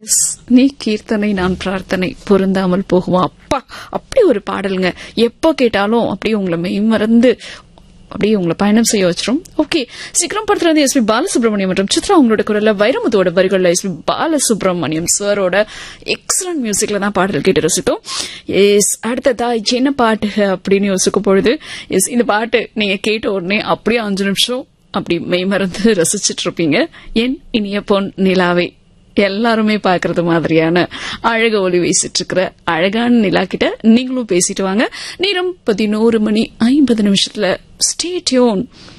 நீ கீர்த்தனை நான் பிரார்த்தனை பொருந்தாமல் போகுமா அப்பா அப்படி ஒரு பாடலுங்க எப்போ கேட்டாலும் அப்படியே உங்களை மெய்மறந்து அப்படியே உங்களை பயணம் செய்ய வச்சிரும் ஓகே சீக்கிரம் படத்துல இருந்து எஸ்பி பாலசுப்ரமணியம் மற்றும் சித்ரா உங்களோட குரல்ல வைரமுத்தோட வரிகள்ல எஸ்பி பாலசுப்ரமணியம் சாரோட எக்ஸலன்ட் மியூசிக்ல தான் பாடல் கேட்டு ரசித்தோம் எஸ் அடுத்ததா என்ன பாட்டு அப்படின்னு யோசிக்கும் பொழுது எஸ் இந்த பாட்டு நீங்க கேட்ட உடனே அப்படியே அஞ்சு நிமிஷம் அப்படி மெய்மறந்து ரசிச்சிட்டு இருப்பீங்க என் இனிய பொன் நிலாவே எல்லாருமே பாக்குறது மாதிரியான அழக ஒளி வீசிட்டு இருக்கிற அழகான நிலா கிட்ட நீங்களும் பேசிட்டு வாங்க நேரம் பதினோரு மணி ஐம்பது நிமிஷத்துல ஸ்டே டியூன்